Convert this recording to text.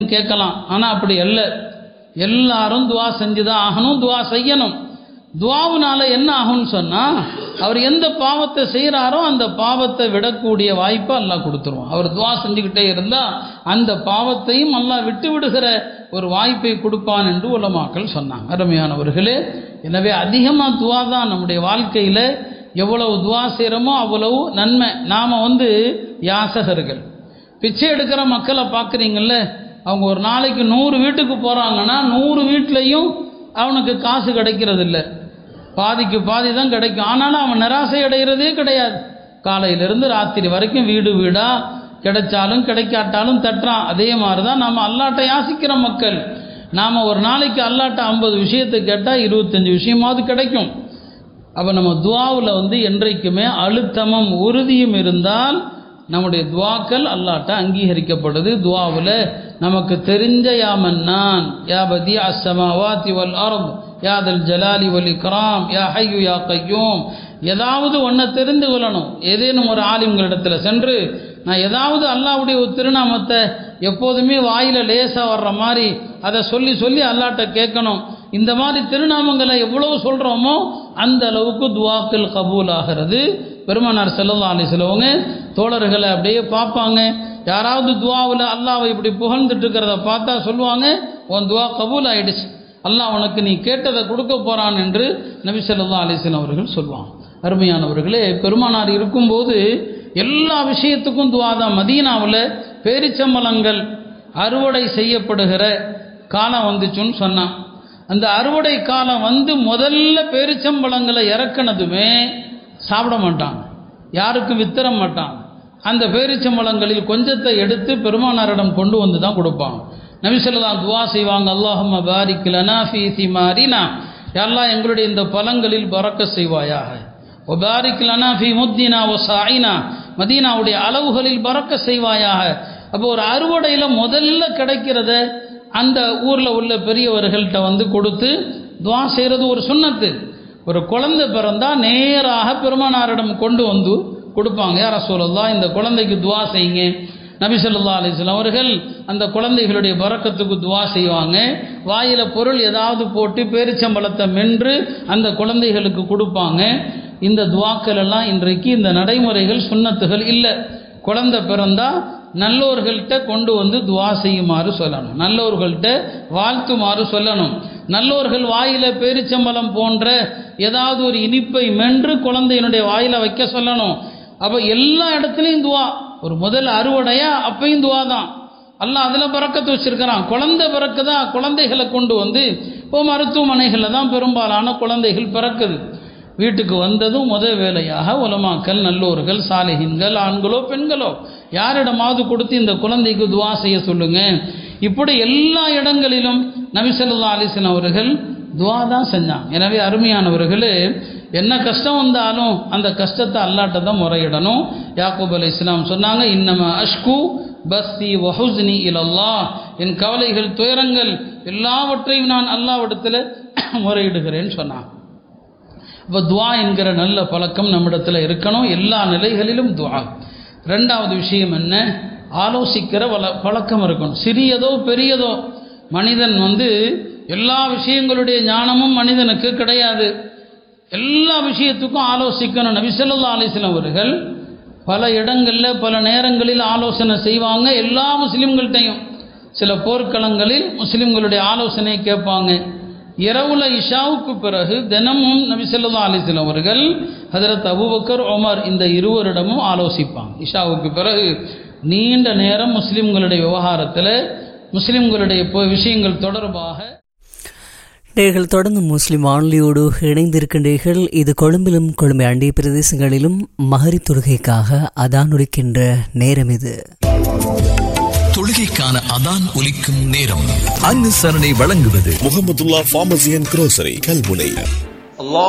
கேட்கலாம் ஆனால் அப்படி அல்ல எல்லாரும் துவா செஞ்சுதான் ஆகணும் துவா செய்யணும் துவாவுனால என்ன ஆகும்னு சொன்னால் அவர் எந்த பாவத்தை செய்கிறாரோ அந்த பாவத்தை விடக்கூடிய வாய்ப்பை அல்லாஹ் கொடுத்துருவான் அவர் துவா செஞ்சுக்கிட்டே இருந்தால் அந்த பாவத்தையும் அல்லாஹ் விட்டு விடுகிற ஒரு வாய்ப்பை கொடுப்பான் என்று உலமாக்கள் சொன்னாங்க அருமையானவர்களே எனவே அதிகமாக துவா தான் நம்முடைய வாழ்க்கையில் எவ்வளவு துவா செய்கிறோமோ அவ்வளவு நன்மை நாம் வந்து யாசகர்கள் பிச்சை எடுக்கிற மக்களை பார்க்குறீங்கல்ல அவங்க ஒரு நாளைக்கு நூறு வீட்டுக்கு போகிறாங்கன்னா நூறு வீட்லேயும் அவனுக்கு காசு கிடைக்கிறது இல்லை பாதிக்கு பாதி தான் கிடைக்கும் ஆனாலும் அவன் நிராசை அடைகிறதே கிடையாது காலையிலேருந்து ராத்திரி வரைக்கும் வீடு வீடாக கிடைச்சாலும் கிடைக்காட்டாலும் தட்டுறான் அதே மாதிரி தான் நாம் அல்லாட்டை யாசிக்கிற மக்கள் நாம் ஒரு நாளைக்கு அல்லாட்ட ஐம்பது விஷயத்தை கேட்டால் இருபத்தஞ்சி விஷயமாவது கிடைக்கும் அப்போ நம்ம துவாவில் வந்து என்றைக்குமே அழுத்தமும் உறுதியும் இருந்தால் நம்முடைய துவாக்கள் அல்லாட்ட அங்கீகரிக்கப்படுது துவாவில் நமக்கு தெரிஞ்ச யாமன்னான் யா பதி அஸ்ஸமாவாத்தி வல் அர்த் யாதல் ஜலாலி வல் இக்ராம் யா ஹையு யா கையூம் ஏதாவது ஒன்றை தெரிந்து கொள்ளணும் ஏதேனும் ஒரு ஆலிம்களிடத்தில் சென்று நான் ஏதாவது அல்லாவுடைய ஒரு திருநாமத்தை எப்போதுமே வாயில் லேசாக வர்ற மாதிரி அதை சொல்லி சொல்லி அல்லாட்ட கேட்கணும் இந்த மாதிரி திருநாமங்களை எவ்வளவு சொல்கிறோமோ அந்த அளவுக்கு துவாக்கள் கபூல் ஆகிறது பெருமானார் செல்லல்லா அலி சிலவங்க தோழர்களை அப்படியே பார்ப்பாங்க யாராவது துவாவில் அல்லாவை இப்படி புகழ்ந்துட்டு இருக்கிறத பார்த்தா சொல்லுவாங்க உன் துவா கபூல் ஆயிடுச்சு அல்லாஹ் உனக்கு நீ கேட்டதை கொடுக்க போகிறான் என்று நபி சொல்லா அலிஸ்லாம் அவர்கள் சொல்லுவாங்க அருமையானவர்களே பெருமானார் இருக்கும்போது எல்லா விஷயத்துக்கும் துவா தான் மதீனாவில் பேரிச்சம்பளங்கள் அறுவடை செய்யப்படுகிற காலம் வந்துச்சுன்னு சொன்னான் அந்த அறுவடை காலம் வந்து முதல்ல பேரிச்சம்பழங்களை இறக்குனதுமே சாப்பிட மாட்டான் யாருக்கும் வித்தர மாட்டான் அந்த பேரிச்சம்பழங்களில் கொஞ்சத்தை எடுத்து பெருமானாரிடம் கொண்டு வந்து தான் கொடுப்பான் நபிசல்லாம் துவா செய்வாங்க அல்லாஹம் பாரிக் லனா ஃபீ சிமாரினா எல்லாம் எங்களுடைய இந்த பழங்களில் பறக்க செய்வாயாக ஒபாரிக் லனா ஃபி முத்தினா ஒ சாயினா மதீனாவுடைய அளவுகளில் பறக்க செய்வாயாக அப்போ ஒரு அறுவடையில் முதல்ல கிடைக்கிறத அந்த ஊரில் உள்ள பெரியவர்கள்ட்ட வந்து கொடுத்து துவா செய்கிறது ஒரு சுண்ணத்து ஒரு குழந்தை பிறந்தா நேராக பெருமானாரிடம் கொண்டு வந்து கொடுப்பாங்க யார சொல்லலாம் இந்த குழந்தைக்கு துவா செய்யுங்க நபி சொல்லா அலிஸ்லாம் அவர்கள் அந்த குழந்தைகளுடைய பறக்கத்துக்கு துவா செய்வாங்க வாயில் பொருள் ஏதாவது போட்டு பேரிச்சம்பளத்தை மென்று அந்த குழந்தைகளுக்கு கொடுப்பாங்க இந்த துவாக்கள் எல்லாம் இன்றைக்கு இந்த நடைமுறைகள் சுண்ணத்துகள் இல்லை குழந்தை பிறந்தா நல்லோர்கள்ட்ட கொண்டு வந்து துவா செய்யுமாறு சொல்லணும் நல்லோர்கள்ட்ட வாழ்த்துமாறு சொல்லணும் நல்லோர்கள் வாயில பேரிச்சம்பளம் போன்ற ஏதாவது ஒரு இனிப்பை மென்று குழந்தையினுடைய வாயில வைக்க சொல்லணும் அப்போ எல்லா இடத்துலையும் துவா ஒரு முதல் அறுவடையா அப்பையும் துவா தான் அல்லாஹ் அதில் பறக்கத்து வச்சிருக்கிறான் குழந்தை பிறக்குதா குழந்தைகளை கொண்டு வந்து இப்போ மருத்துவமனைகளில் தான் பெரும்பாலான குழந்தைகள் பிறக்குது வீட்டுக்கு வந்ததும் முத வேலையாக உலமாக்கல் நல்லோர்கள் சாலிஹின்கள் ஆண்களோ பெண்களோ யாரிடமாவது கொடுத்து இந்த குழந்தைக்கு துவா செய்ய சொல்லுங்க இப்படி எல்லா இடங்களிலும் நபிசல்லா அலிசன் அவர்கள் துவா தான் செஞ்சாங்க எனவே அருமையானவர்களே என்ன கஷ்டம் வந்தாலும் அந்த கஷ்டத்தை அல்லாட்ட தான் முறையிடணும் யாக்கூப் அலி இஸ்லாம் சொன்னாங்க இன்னம அஷ்கு பஸ்தி வஹுஸ்னி இலல்லா என் கவலைகள் துயரங்கள் எல்லாவற்றையும் நான் அல்லாவிடத்தில் முறையிடுகிறேன்னு சொன்னாங்க இப்போ துவா என்கிற நல்ல பழக்கம் நம்மிடத்தில் இருக்கணும் எல்லா நிலைகளிலும் துவா ரெண்டாவது விஷயம் என்ன ஆலோசிக்கிற வள பழக்கம் இருக்கணும் சிறியதோ பெரியதோ மனிதன் வந்து எல்லா விஷயங்களுடைய ஞானமும் மனிதனுக்கு கிடையாது எல்லா விஷயத்துக்கும் ஆலோசிக்கணும் நபிசல்லா அலிஸ்லாம் அவர்கள் பல இடங்களில் பல நேரங்களில் ஆலோசனை செய்வாங்க எல்லா முஸ்லீம்கள்கிட்டையும் சில போர்க்களங்களில் முஸ்லீம்களுடைய ஆலோசனை கேட்பாங்க இரவுல இஷாவுக்கு பிறகு தினமும் நபிசல்லா அலிஸ்லாம் அவர்கள் ஹதரத் அபுபக்கர் ஒமர் இந்த இருவரிடமும் ஆலோசிப்பாங்க இஷாவுக்கு பிறகு நீண்ட நேரம் முஸ்லீம்களுடைய விவகாரத்தில் முஸ்லீம்களுடைய விஷயங்கள் தொடர்பாக நேர்கள் தொடர்ந்து முஸ்லிம் வானொலியோடு இணைந்திருக்கின்றீர்கள் இது கொழும்பிலும் கொழும்பை அண்டிய பிரதேசங்களிலும் மகரி தொழுகைக்காக அதான் ஒலிக்கின்ற நேரம் இது தொழுகைக்கான அதான் ஒலிக்கும் நேரம் அனுசரணை வழங்குவது Mohamedullah pharmacy and grocery Kalmunai Allah